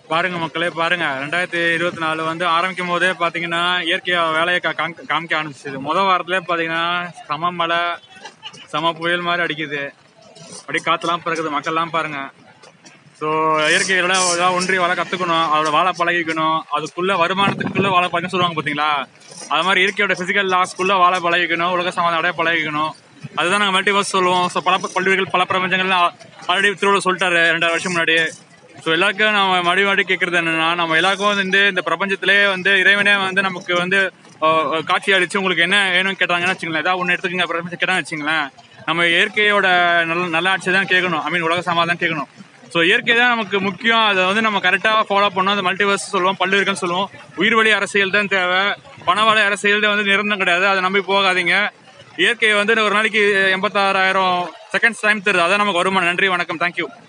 பாருங்க மக்களே பாருங்க ரெண்டாயிரத்தி இருபத்தி நாலு வந்து ஆரம்பிக்கும் போதே பாத்தீங்கன்னா இயற்கையா வேலையை கா- காமிக்க காமிக்க ஆரம்பிச்சிது முத வாரத்திலே பாத்தீங்கன்னா சம மழை சம புயல் மாதிரி அடிக்குது அப்படியே காத்துலாம் பிறகுது மக்கள்லாம் பாருங்க ஸோ இயற்கையோட ஏதாவது ஒன்றி வாழ கத்துக்கணும் அதோட வாழ பழகிக்கணும் அதுக்குள்ள வருமானத்துக்குள்ள வாழ பழக சொல்லுவாங்க பாத்தீங்களா அது மாதிரி இயற்கையோட பிசிக்கல் லாஸ்க்குள்ள வாழ பழகிக்கணும் உலக சமாதானம் அடைய பழகிக்கணும் அதுதான் நாங்கள் மல்டிவர்ஸ் சொல்லுவோம் ஸோ பல பல்வேறு பல பிரபஞ்சங்கள்லாம் ஆல்ரெடி திருவள்ளுவர் சொல்லிட்டாரு ரெண்டாயிரம் வருஷம் முன்னாடி ஸோ எல்லாருக்கும் நம்ம மறுபடி மறுபடி கேட்கறது என்னன்னா நம்ம எல்லாருக்கும் வந்து இந்த பிரபஞ்சத்திலே வந்து இறைவனே வந்து நமக்கு வந்து அஹ், அஹ், காட்சி அளிச்சு உங்களுக்கு என்ன வேணும்னு கேட்டாங்கன்னு வச்சுங்களேன் ஏதாவது ஒன்று எடுத்துக்கங்க பிரபஞ்சம் கேட்டாங்கன்னு வச்சுங்களேன் நம்ம இயற்கையோட நல்ல நல்ல ஆட்சி தான் கேட்கணும் ஐ மீன் உலக சமாதானம் கேட்கணும் ஸோ இயற்கை தான் நமக்கு முக்கியம் அதை வந்து நம்ம கரெக்டாக ஃபாலோ பண்ணணும் அந்த மல்டிவர்ஸ் சொல்லுவோம் பல்லுயிருக்குன்னு சொல்லுவோம் உயிர்வழி அரசியல் தான் தேவை பணவள அரசியல் தான் வந்து நிரந்தரம் கிடையாது அதை நம்பி போகாதீங்க இயற்கை வந்து ஒரு நாளைக்கு எண்பத்தாறாயிரம் செகண்ட்ஸ் டைம் தருது அதான் நமக்கு வருமானம் நன்றி வணக்கம் தேங்க்யூ